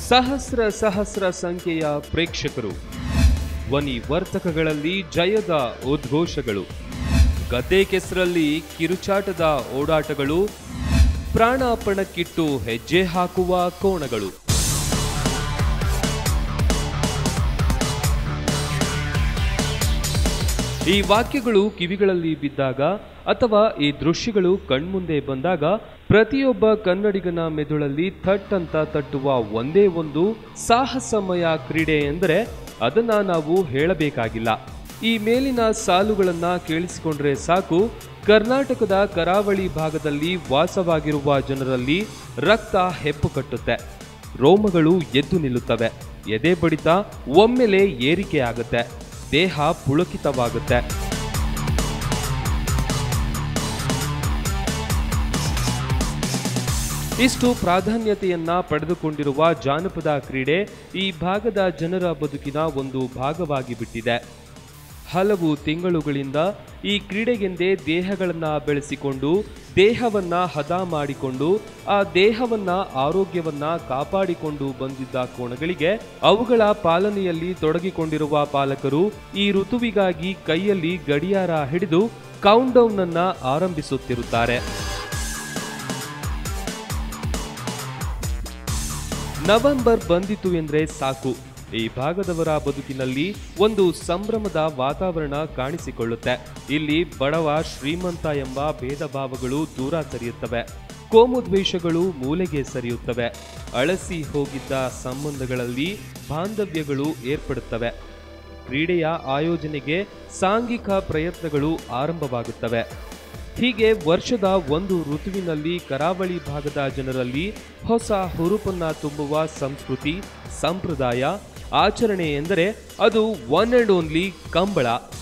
ಸಹಸ್ರ ಸಹಸ್ರ ಸಂಖ್ಯೆಯ ಪ್ರೇಕ್ಷಕರು ಧ್ವನಿ ವರ್ತಕಗಳಲ್ಲಿ ಜಯದ ಉದ್ಘೋಷಗಳು ಗದ್ದೆ ಕೆಸರಲ್ಲಿ ಕಿರುಚಾಟದ ಓಡಾಟಗಳು ಪ್ರಾಣಾಪಣಕ್ಕಿಟ್ಟು ಹೆಜ್ಜೆ ಹಾಕುವ ಕೋಣಗಳು ಈ ವಾಕ್ಯಗಳು ಕಿವಿಗಳಲ್ಲಿ ಬಿದ್ದಾಗ ಅಥವಾ ಈ ದೃಶ್ಯಗಳು ಕಣ್ಮುಂದೆ ಬಂದಾಗ ಪ್ರತಿಯೊಬ್ಬ ಕನ್ನಡಿಗನ ಮೆದುಳಲ್ಲಿ ಥಟ್ ಅಂತ ತಟ್ಟುವ ಒಂದೇ ಒಂದು ಸಾಹಸಮಯ ಕ್ರೀಡೆ ಎಂದರೆ ಅದನ್ನ ನಾವು ಹೇಳಬೇಕಾಗಿಲ್ಲ ಈ ಮೇಲಿನ ಸಾಲುಗಳನ್ನ ಕೇಳಿಸಿಕೊಂಡ್ರೆ ಸಾಕು ಕರ್ನಾಟಕದ ಕರಾವಳಿ ಭಾಗದಲ್ಲಿ ವಾಸವಾಗಿರುವ ಜನರಲ್ಲಿ ರಕ್ತ ಹೆಪ್ಪು ಕಟ್ಟುತ್ತೆ ರೋಮಗಳು ಎದ್ದು ನಿಲ್ಲುತ್ತವೆ ಎದೆ ಬಡಿತ ಒಮ್ಮೆಲೆ ಏರಿಕೆ ಆಗುತ್ತೆ ದೇಹ ಪುಳಕಿತವಾಗುತ್ತೆ ಇಷ್ಟು ಪ್ರಾಧಾನ್ಯತೆಯನ್ನ ಪಡೆದುಕೊಂಡಿರುವ ಜಾನಪದ ಕ್ರೀಡೆ ಈ ಭಾಗದ ಜನರ ಬದುಕಿನ ಒಂದು ಭಾಗವಾಗಿ ಬಿಟ್ಟಿದೆ ಹಲವು ತಿಂಗಳುಗಳಿಂದ ಈ ಕ್ರೀಡೆಗೆಂದೇ ದೇಹಗಳನ್ನ ಬೆಳೆಸಿಕೊಂಡು ದೇಹವನ್ನ ಹದ ಮಾಡಿಕೊಂಡು ಆ ದೇಹವನ್ನ ಆರೋಗ್ಯವನ್ನ ಕಾಪಾಡಿಕೊಂಡು ಬಂದಿದ್ದ ಕೋಣಗಳಿಗೆ ಅವುಗಳ ಪಾಲನೆಯಲ್ಲಿ ತೊಡಗಿಕೊಂಡಿರುವ ಪಾಲಕರು ಈ ಋತುವಿಗಾಗಿ ಕೈಯಲ್ಲಿ ಗಡಿಯಾರ ಹಿಡಿದು ಕೌಂಟ್ಡೌನ್ ಅನ್ನ ಆರಂಭಿಸುತ್ತಿರುತ್ತಾರೆ ನವೆಂಬರ್ ಬಂದಿತು ಎಂದ್ರೆ ಸಾಕು ಈ ಭಾಗದವರ ಬದುಕಿನಲ್ಲಿ ಒಂದು ಸಂಭ್ರಮದ ವಾತಾವರಣ ಕಾಣಿಸಿಕೊಳ್ಳುತ್ತೆ ಇಲ್ಲಿ ಬಡವ ಶ್ರೀಮಂತ ಎಂಬ ಭೇದ ಭಾವಗಳು ದೂರ ಸರಿಯುತ್ತವೆ ಕೋಮು ದ್ವೇಷಗಳು ಮೂಲೆಗೆ ಸರಿಯುತ್ತವೆ ಅಳಸಿ ಹೋಗಿದ್ದ ಸಂಬಂಧಗಳಲ್ಲಿ ಬಾಂಧವ್ಯಗಳು ಏರ್ಪಡುತ್ತವೆ ಕ್ರೀಡೆಯ ಆಯೋಜನೆಗೆ ಸಾಂಘಿಕ ಪ್ರಯತ್ನಗಳು ಆರಂಭವಾಗುತ್ತವೆ ಹೀಗೆ ವರ್ಷದ ಒಂದು ಋತುವಿನಲ್ಲಿ ಕರಾವಳಿ ಭಾಗದ ಜನರಲ್ಲಿ ಹೊಸ ಹುರುಪನ್ನ ತುಂಬುವ ಸಂಸ್ಕೃತಿ ಸಂಪ್ರದಾಯ ಆಚರಣೆ ಎಂದರೆ ಅದು one and only Kambala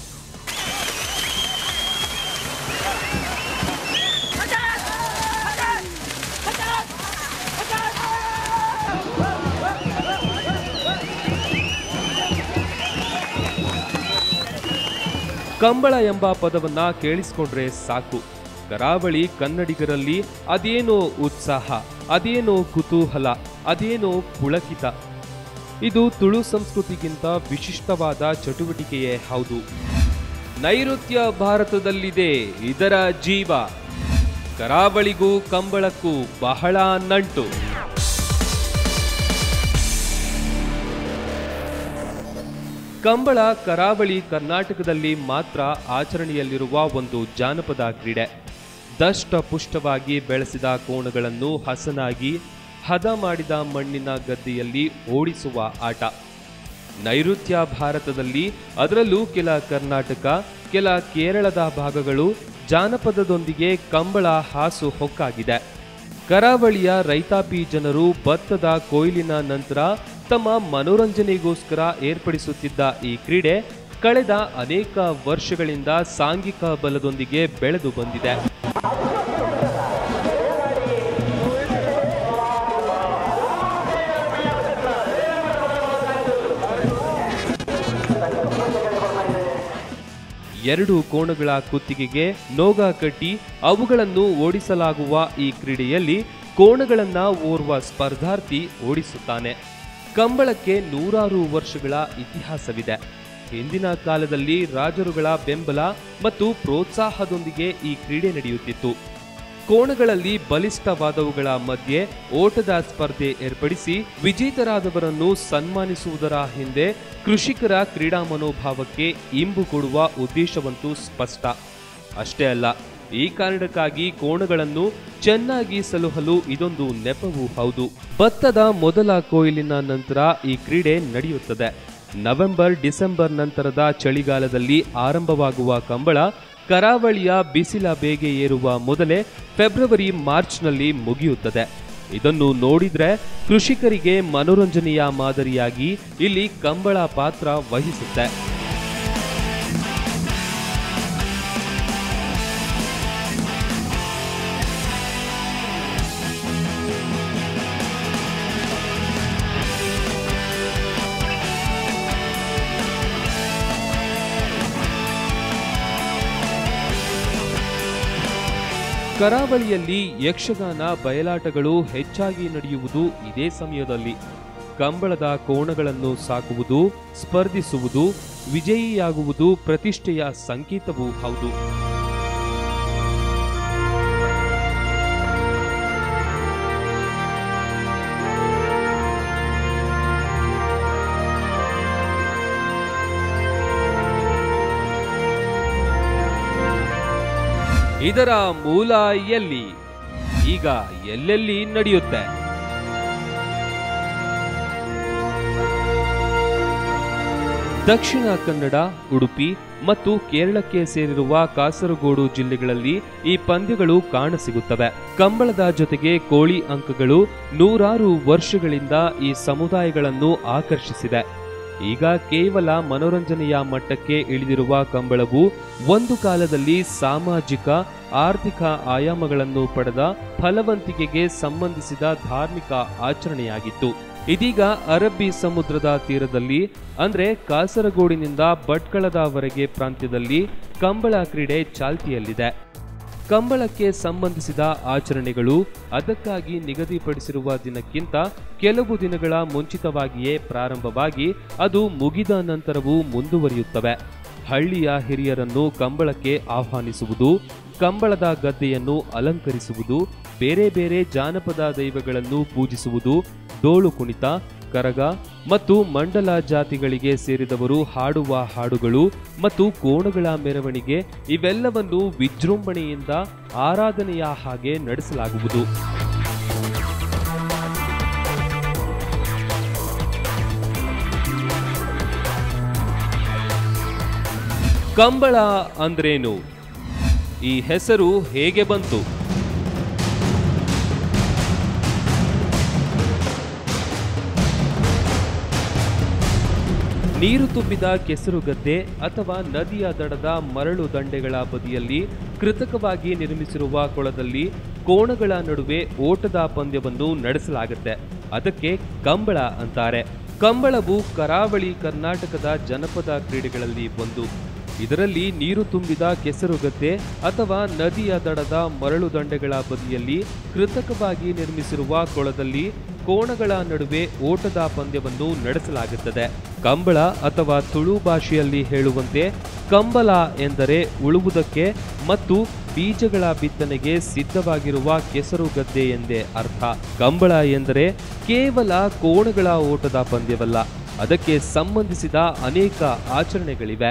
Kambala ಎಂಬ ಪದವನ್ನ ಕೇಳಿಸ್ಕೊಂಡ್ರೆ ಸಾಕು ಕರಾವಳಿ ಕನ್ನಡಿಗರಲ್ಲಿ ಅದೇನೋ ಉತ್ಸಾಹ ಅದೇನೋ ಕುತೂಹಲ ಅದೇನೋ ಪುಳಕಿತ ಇದು ತುಳು ಸಂಸ್ಕೃತಿಗಿಂತ ವಿಶಿಷ್ಟವಾದ ಚಟುವಟಿಕೆಯೇ ಹೌದು ನೈಋತ್ಯ ಭಾರತದಲ್ಲಿದೆ ಇದರ ಜೀವ ಕರಾವಳಿಗೂ ಕಂಬಳಕ್ಕೂ ಬಹಳ ನಂಟು ಕಂಬಳ ಕರಾವಳಿ ಕರ್ನಾಟಕದಲ್ಲಿ ಮಾತ್ರ ಆಚರಣೆಯಲ್ಲಿರುವ ಒಂದು ಜಾನಪದ ಕ್ರೀಡೆ ದಷ್ಟ ಪುಷ್ಟವಾಗಿ ಬೆಳೆಸಿದ ಕೋಣಗಳನ್ನು ಹಸನಾಗಿ ಹದ ಮಾಡಿದ ಮಣ್ಣಿನ ಗದ್ದೆಯಲ್ಲಿ ಓಡಿಸುವ ಆಟ ನೈಋತ್ಯ ಭಾರತದಲ್ಲಿ ಅದರಲ್ಲೂ ಕೆಲ ಕರ್ನಾಟಕ ಕೆಲ ಕೇರಳದ ಭಾಗಗಳು ಜಾನಪದದೊಂದಿಗೆ ಕಂಬಳ ಹಾಸು ಹೊಕ್ಕಾಗಿದೆ ಕರಾವಳಿಯ ರೈತಾಪಿ ಜನರು ಭತ್ತದ ಕೊಯ್ಲಿನ ನಂತರ ತಮ್ಮ ಮನೋರಂಜನೆಗೋಸ್ಕರ ಏರ್ಪಡಿಸುತ್ತಿದ್ದ ಈ ಕ್ರೀಡೆ ಕಳೆದ ಅನೇಕ ವರ್ಷಗಳಿಂದ ಸಾಂಘಿಕ ಬಲದೊಂದಿಗೆ ಬೆಳೆದು ಬಂದಿದೆ ಎರಡು ಕೋಣಗಳ ಕುತ್ತಿಗೆಗೆ ನೋಗ ಕಟ್ಟಿ ಅವುಗಳನ್ನು ಓಡಿಸಲಾಗುವ ಈ ಕ್ರೀಡೆಯಲ್ಲಿ ಕೋಣಗಳನ್ನ ಓರ್ವ ಸ್ಪರ್ಧಾರ್ಥಿ ಓಡಿಸುತ್ತಾನೆ ಕಂಬಳಕ್ಕೆ ನೂರಾರು ವರ್ಷಗಳ ಇತಿಹಾಸವಿದೆ ಹಿಂದಿನ ಕಾಲದಲ್ಲಿ ರಾಜರುಗಳ ಬೆಂಬಲ ಮತ್ತು ಪ್ರೋತ್ಸಾಹದೊಂದಿಗೆ ಈ ಕ್ರೀಡೆ ನಡೆಯುತ್ತಿತ್ತು ಕೋಣಗಳಲ್ಲಿ ಬಲಿಷ್ಠವಾದವುಗಳ ಮಧ್ಯೆ ಓಟದ ಸ್ಪರ್ಧೆ ಏರ್ಪಡಿಸಿ ವಿಜೇತರಾದವರನ್ನು ಸನ್ಮಾನಿಸುವುದರ ಹಿಂದೆ ಕೃಷಿಕರ ಕ್ರೀಡಾ ಮನೋಭಾವಕ್ಕೆ ಇಂಬು ಕೊಡುವ ಉದ್ದೇಶವಂತೂ ಸ್ಪಷ್ಟ ಅಷ್ಟೇ ಅಲ್ಲ ಈ ಕಾರಣಕ್ಕಾಗಿ ಕೋಣಗಳನ್ನು ಚೆನ್ನಾಗಿ ಸಲುಹಲು ಇದೊಂದು ನೆಪವೂ ಹೌದು ಭತ್ತದ ಮೊದಲ ಕೊಯ್ಲಿನ ನಂತರ ಈ ಕ್ರೀಡೆ ನಡೆಯುತ್ತದೆ ನವೆಂಬರ್ ಡಿಸೆಂಬರ್ ನಂತರದ ಚಳಿಗಾಲದಲ್ಲಿ ಆರಂಭವಾಗುವ ಕಂಬಳ ಕರಾವಳಿಯ ಬಿಸಿಲ ಬೇಗೆ ಏರುವ ಮೊದಲೇ ಫೆಬ್ರವರಿ ಮಾರ್ಚ್ನಲ್ಲಿ ಮುಗಿಯುತ್ತದೆ ಇದನ್ನು ನೋಡಿದ್ರೆ ಕೃಷಿಕರಿಗೆ ಮನೋರಂಜನೆಯ ಮಾದರಿಯಾಗಿ ಇಲ್ಲಿ ಕಂಬಳ ಪಾತ್ರ ವಹಿಸುತ್ತೆ ಕರಾವಳಿಯಲ್ಲಿ ಯಕ್ಷಗಾನ ಬಯಲಾಟಗಳು ಹೆಚ್ಚಾಗಿ ನಡೆಯುವುದು ಇದೇ ಸಮಯದಲ್ಲಿ ಕಂಬಳದ ಕೋಣಗಳನ್ನು ಸಾಕುವುದು ಸ್ಪರ್ಧಿಸುವುದು ವಿಜಯಿಯಾಗುವುದು ಪ್ರತಿಷ್ಠೆಯ ಸಂಕೇತವೂ ಹೌದು ಇದರ ಮೂಲ ಎಲ್ಲಿ ಈಗ ಎಲ್ಲೆಲ್ಲಿ ನಡೆಯುತ್ತೆ ದಕ್ಷಿಣ ಕನ್ನಡ ಉಡುಪಿ ಮತ್ತು ಕೇರಳಕ್ಕೆ ಸೇರಿರುವ ಕಾಸರಗೋಡು ಜಿಲ್ಲೆಗಳಲ್ಲಿ ಈ ಪಂದ್ಯಗಳು ಕಾಣಸಿಗುತ್ತವೆ ಕಂಬಳದ ಜೊತೆಗೆ ಕೋಳಿ ಅಂಕಗಳು ನೂರಾರು ವರ್ಷಗಳಿಂದ ಈ ಸಮುದಾಯಗಳನ್ನು ಆಕರ್ಷಿಸಿದೆ ಈಗ ಕೇವಲ ಮನೋರಂಜನೆಯ ಮಟ್ಟಕ್ಕೆ ಇಳಿದಿರುವ ಕಂಬಳವು ಒಂದು ಕಾಲದಲ್ಲಿ ಸಾಮಾಜಿಕ ಆರ್ಥಿಕ ಆಯಾಮಗಳನ್ನು ಪಡೆದ ಫಲವಂತಿಕೆಗೆ ಸಂಬಂಧಿಸಿದ ಧಾರ್ಮಿಕ ಆಚರಣೆಯಾಗಿತ್ತು ಇದೀಗ ಅರಬ್ಬಿ ಸಮುದ್ರದ ತೀರದಲ್ಲಿ ಅಂದ್ರೆ ಕಾಸರಗೋಡಿನಿಂದ ಭಟ್ಕಳದವರೆಗೆ ಪ್ರಾಂತ್ಯದಲ್ಲಿ ಕಂಬಳ ಕ್ರೀಡೆ ಚಾಲ್ತಿಯಲ್ಲಿದೆ ಕಂಬಳಕ್ಕೆ ಸಂಬಂಧಿಸಿದ ಆಚರಣೆಗಳು ಅದಕ್ಕಾಗಿ ನಿಗದಿಪಡಿಸಿರುವ ದಿನಕ್ಕಿಂತ ಕೆಲವು ದಿನಗಳ ಮುಂಚಿತವಾಗಿಯೇ ಪ್ರಾರಂಭವಾಗಿ ಅದು ಮುಗಿದ ನಂತರವೂ ಮುಂದುವರಿಯುತ್ತವೆ ಹಳ್ಳಿಯ ಹಿರಿಯರನ್ನು ಕಂಬಳಕ್ಕೆ ಆಹ್ವಾನಿಸುವುದು ಕಂಬಳದ ಗದ್ದೆಯನ್ನು ಅಲಂಕರಿಸುವುದು ಬೇರೆ ಬೇರೆ ಜಾನಪದ ದೈವಗಳನ್ನು ಪೂಜಿಸುವುದು ಡೋಳು ಕುಣಿತ ಕರಗ ಮತ್ತು ಮಂಡಲ ಜಾತಿಗಳಿಗೆ ಸೇರಿದವರು ಹಾಡುವ ಹಾಡುಗಳು ಮತ್ತು ಕೋಣಗಳ ಮೆರವಣಿಗೆ ಇವೆಲ್ಲವನ್ನು ವಿಜೃಂಭಣೆಯಿಂದ ಆರಾಧನೆಯ ಹಾಗೆ ನಡೆಸಲಾಗುವುದು ಕಂಬಳ ಅಂದ್ರೇನು ಈ ಹೆಸರು ಹೇಗೆ ಬಂತು ನೀರು ತುಂಬಿದ ಕೆಸರುಗದ್ದೆ ಅಥವಾ ನದಿಯ ದಡದ ಮರಳು ದಂಡೆಗಳ ಬದಿಯಲ್ಲಿ ಕೃತಕವಾಗಿ ನಿರ್ಮಿಸಿರುವ ಕೊಳದಲ್ಲಿ ಕೋಣಗಳ ನಡುವೆ ಓಟದ ಪಂದ್ಯವನ್ನು ನಡೆಸಲಾಗುತ್ತೆ ಅದಕ್ಕೆ ಕಂಬಳ ಅಂತಾರೆ ಕಂಬಳವು ಕರಾವಳಿ ಕರ್ನಾಟಕದ ಜನಪದ ಕ್ರೀಡೆಗಳಲ್ಲಿ ಒಂದು ಇದರಲ್ಲಿ ನೀರು ತುಂಬಿದ ಕೆಸರುಗದ್ದೆ ಅಥವಾ ನದಿಯ ದಡದ ಮರಳು ದಂಡೆಗಳ ಬದಿಯಲ್ಲಿ ಕೃತಕವಾಗಿ ನಿರ್ಮಿಸಿರುವ ಕೊಳದಲ್ಲಿ ಕೋಣಗಳ ನಡುವೆ ಓಟದ ಪಂದ್ಯವನ್ನು ನಡೆಸಲಾಗುತ್ತದೆ ಕಂಬಳ ಅಥವಾ ತುಳು ಭಾಷೆಯಲ್ಲಿ ಹೇಳುವಂತೆ ಕಂಬಲ ಎಂದರೆ ಉಳುವುದಕ್ಕೆ ಮತ್ತು ಬೀಜಗಳ ಬಿತ್ತನೆಗೆ ಸಿದ್ಧವಾಗಿರುವ ಕೆಸರು ಗದ್ದೆ ಎಂದೇ ಅರ್ಥ ಕಂಬಳ ಎಂದರೆ ಕೇವಲ ಕೋಣಗಳ ಓಟದ ಪಂದ್ಯವಲ್ಲ ಅದಕ್ಕೆ ಸಂಬಂಧಿಸಿದ ಅನೇಕ ಆಚರಣೆಗಳಿವೆ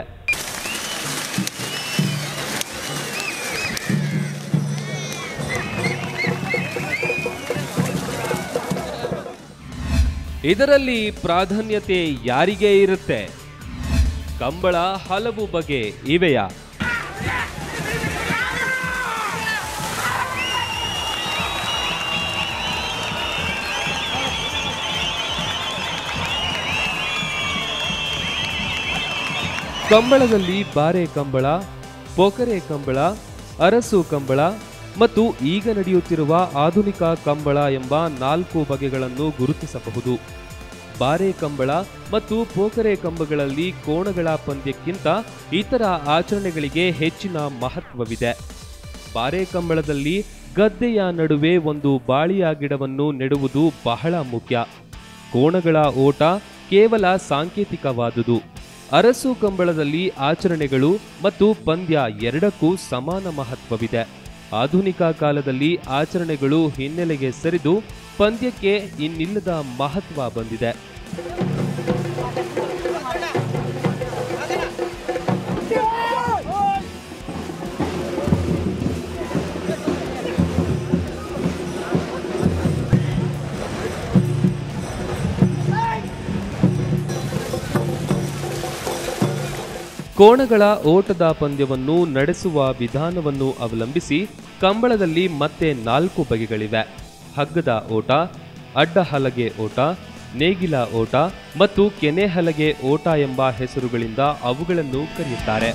ಇದರಲ್ಲಿ ಪ್ರಾಧಾನ್ಯತೆ ಯಾರಿಗೆ ಇರುತ್ತೆ ಕಂಬಳ ಹಲವು ಬಗೆ ಇವೆಯಾ ಕಂಬಳದಲ್ಲಿ ಬಾರೆ ಕಂಬಳ ಪೊಕರೆ ಕಂಬಳ ಅರಸು ಕಂಬಳ ಮತ್ತು ಈಗ ನಡೆಯುತ್ತಿರುವ ಆಧುನಿಕ ಕಂಬಳ ಎಂಬ ನಾಲ್ಕು ಬಗೆಗಳನ್ನು ಗುರುತಿಸಬಹುದು ಬಾರೆ ಕಂಬಳ ಮತ್ತು ಪೋಕರೆ ಕಂಬಗಳಲ್ಲಿ ಕೋಣಗಳ ಪಂದ್ಯಕ್ಕಿಂತ ಇತರ ಆಚರಣೆಗಳಿಗೆ ಹೆಚ್ಚಿನ ಮಹತ್ವವಿದೆ ಬಾರೆ ಕಂಬಳದಲ್ಲಿ ಗದ್ದೆಯ ನಡುವೆ ಒಂದು ಬಾಳಿಯ ಗಿಡವನ್ನು ನೆಡುವುದು ಬಹಳ ಮುಖ್ಯ ಕೋಣಗಳ ಓಟ ಕೇವಲ ಸಾಂಕೇತಿಕವಾದುದು ಅರಸು ಕಂಬಳದಲ್ಲಿ ಆಚರಣೆಗಳು ಮತ್ತು ಪಂದ್ಯ ಎರಡಕ್ಕೂ ಸಮಾನ ಮಹತ್ವವಿದೆ ಆಧುನಿಕ ಕಾಲದಲ್ಲಿ ಆಚರಣೆಗಳು ಹಿನ್ನೆಲೆಗೆ ಸರಿದು ಪಂದ್ಯಕ್ಕೆ ಇನ್ನಿಲ್ಲದ ಮಹತ್ವ ಬಂದಿದೆ ಕೋಣಗಳ ಓಟದ ಪಂದ್ಯವನ್ನು ನಡೆಸುವ ವಿಧಾನವನ್ನು ಅವಲಂಬಿಸಿ ಕಂಬಳದಲ್ಲಿ ಮತ್ತೆ ನಾಲ್ಕು ಬಗೆಗಳಿವೆ ಹಗ್ಗದ ಓಟ ಅಡ್ಡ ಹಲಗೆ ಓಟ ನೇಗಿಲ ಓಟ ಮತ್ತು ಕೆನೆ ಹಲಗೆ ಓಟ ಎಂಬ ಹೆಸರುಗಳಿಂದ ಅವುಗಳನ್ನು ಕರೆಯುತ್ತಾರೆ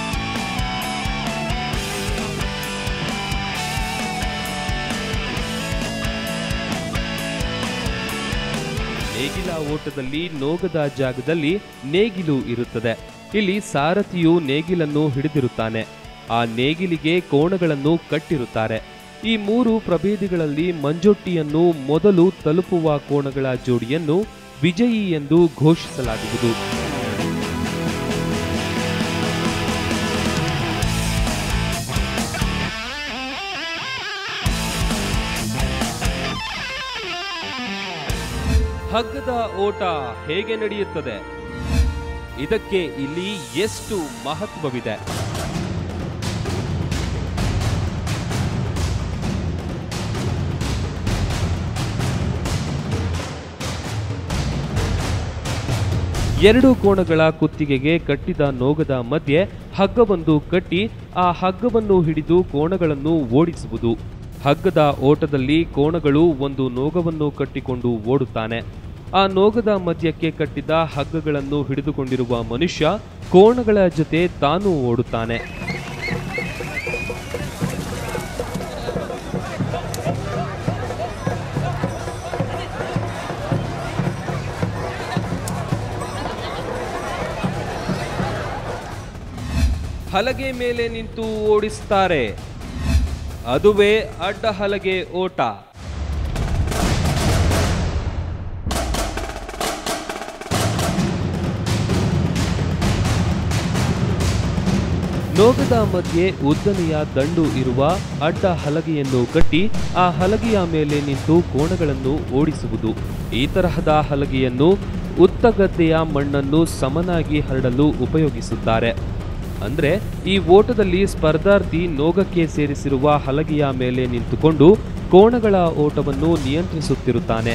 ನೇಗಿಲ ಓಟದಲ್ಲಿ ನೋಗದ ಜಾಗದಲ್ಲಿ ನೇಗಿಲು ಇರುತ್ತದೆ ಇಲ್ಲಿ ಸಾರಥಿಯು ನೇಗಿಲನ್ನು ಹಿಡಿದಿರುತ್ತಾನೆ ಆ ನೇಗಿಲಿಗೆ ಕೋಣಗಳನ್ನು ಕಟ್ಟಿರುತ್ತಾರೆ ಈ ಮೂರು ಪ್ರಭೇದಗಳಲ್ಲಿ ಮಂಜೊಟ್ಟಿಯನ್ನು ಮೊದಲು ತಲುಪುವ ಕೋಣಗಳ ಜೋಡಿಯನ್ನು ವಿಜಯಿ ಎಂದು ಘೋಷಿಸಲಾಗುವುದು ಹಗ್ಗದ ಓಟ ಹೇಗೆ ನಡೆಯುತ್ತದೆ ಇದಕ್ಕೆ ಇಲ್ಲಿ ಎಷ್ಟು ಮಹತ್ವವಿದೆ ಎರಡು ಕೋಣಗಳ ಕುತ್ತಿಗೆಗೆ ಕಟ್ಟಿದ ನೋಗದ ಮಧ್ಯೆ ಹಗ್ಗವೊಂದು ಕಟ್ಟಿ ಆ ಹಗ್ಗವನ್ನು ಹಿಡಿದು ಕೋಣಗಳನ್ನು ಓಡಿಸುವುದು ಹಗ್ಗದ ಓಟದಲ್ಲಿ ಕೋಣಗಳು ಒಂದು ನೋಗವನ್ನು ಕಟ್ಟಿಕೊಂಡು ಓಡುತ್ತಾನೆ ಆ ನೋಗದ ಮಧ್ಯಕ್ಕೆ ಕಟ್ಟಿದ ಹಗ್ಗಗಳನ್ನು ಹಿಡಿದುಕೊಂಡಿರುವ ಮನುಷ್ಯ ಕೋಣಗಳ ಜೊತೆ ತಾನೂ ಓಡುತ್ತಾನೆ ಹಲಗೆ ಮೇಲೆ ನಿಂತು ಓಡಿಸ್ತಾರೆ ಅದುವೇ ಅಡ್ಡ ಹಲಗೆ ಓಟ ನೋಗದ ಮಧ್ಯೆ ಉದ್ದನೆಯ ದಂಡು ಇರುವ ಅಡ್ಡ ಹಲಗೆಯನ್ನು ಕಟ್ಟಿ ಆ ಹಲಗೆಯ ಮೇಲೆ ನಿಂತು ಕೋಣಗಳನ್ನು ಓಡಿಸುವುದು ಈ ತರಹದ ಹಲಗೆಯನ್ನು ಉತ್ತಗದ್ದೆಯ ಮಣ್ಣನ್ನು ಸಮನಾಗಿ ಹರಡಲು ಉಪಯೋಗಿಸುತ್ತಾರೆ ಅಂದ್ರೆ ಈ ಓಟದಲ್ಲಿ ಸ್ಪರ್ಧಾರ್ಥಿ ನೋಗಕ್ಕೆ ಸೇರಿಸಿರುವ ಹಲಗೆಯ ಮೇಲೆ ನಿಂತುಕೊಂಡು ಕೋಣಗಳ ಓಟವನ್ನು ನಿಯಂತ್ರಿಸುತ್ತಿರುತ್ತಾನೆ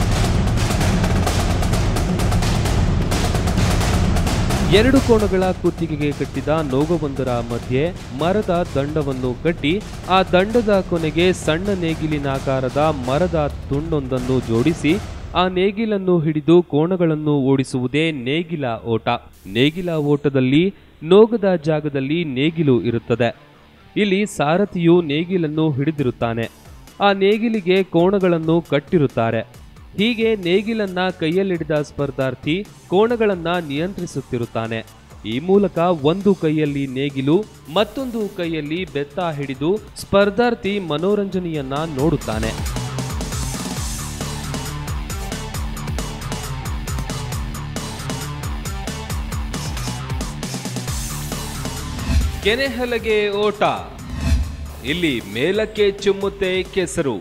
ಎರಡು ಕೋಣಗಳ ಕುತ್ತಿಗೆಗೆ ಕಟ್ಟಿದ ನೋಗವೊಂದರ ಮಧ್ಯೆ ಮರದ ದಂಡವನ್ನು ಕಟ್ಟಿ ಆ ದಂಡದ ಕೊನೆಗೆ ಸಣ್ಣ ನೇಗಿಲಿನಾಕಾರದ ಮರದ ತುಂಡೊಂದನ್ನು ಜೋಡಿಸಿ ಆ ನೇಗಿಲನ್ನು ಹಿಡಿದು ಕೋಣಗಳನ್ನು ಓಡಿಸುವುದೇ ನೇಗಿಲ ಓಟ ನೇಗಿಲ ಓಟದಲ್ಲಿ ನೋಗದ ಜಾಗದಲ್ಲಿ ನೇಗಿಲು ಇರುತ್ತದೆ ಇಲ್ಲಿ ಸಾರಥಿಯು ನೇಗಿಲನ್ನು ಹಿಡಿದಿರುತ್ತಾನೆ ಆ ನೇಗಿಲಿಗೆ ಕೋಣಗಳನ್ನು ಕಟ್ಟಿರುತ್ತಾರೆ ಹೀಗೆ ನೇಗಿಲನ್ನ ಕೈಯಲ್ಲಿಡಿದ ಸ್ಪರ್ಧಾರ್ಥಿ ಕೋಣಗಳನ್ನ ನಿಯಂತ್ರಿಸುತ್ತಿರುತ್ತಾನೆ ಈ ಮೂಲಕ ಒಂದು ಕೈಯಲ್ಲಿ ನೇಗಿಲು ಮತ್ತೊಂದು ಕೈಯಲ್ಲಿ ಬೆತ್ತ ಹಿಡಿದು ಸ್ಪರ್ಧಾರ್ಥಿ ಮನೋರಂಜನೆಯನ್ನ ನೋಡುತ್ತಾನೆ ಕೆನೆಹಲಗೆ ಓಟ ಇಲ್ಲಿ ಮೇಲಕ್ಕೆ ಚುಮ್ಮುತ್ತೆ ಕೆಸರು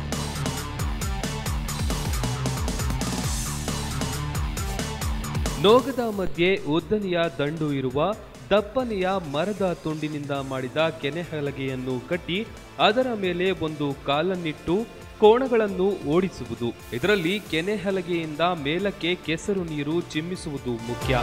ನೋಗದ ಮಧ್ಯೆ ಉದ್ದನೆಯ ದಂಡು ಇರುವ ದಪ್ಪನೆಯ ಮರದ ತುಂಡಿನಿಂದ ಮಾಡಿದ ಕೆನೆಹಲಗೆಯನ್ನು ಕಟ್ಟಿ ಅದರ ಮೇಲೆ ಒಂದು ಕಾಲನ್ನಿಟ್ಟು ಕೋಣಗಳನ್ನು ಓಡಿಸುವುದು ಇದರಲ್ಲಿ ಕೆನೆಹಲಗೆಯಿಂದ ಮೇಲಕ್ಕೆ ಕೆಸರು ನೀರು ಚಿಮ್ಮಿಸುವುದು ಮುಖ್ಯ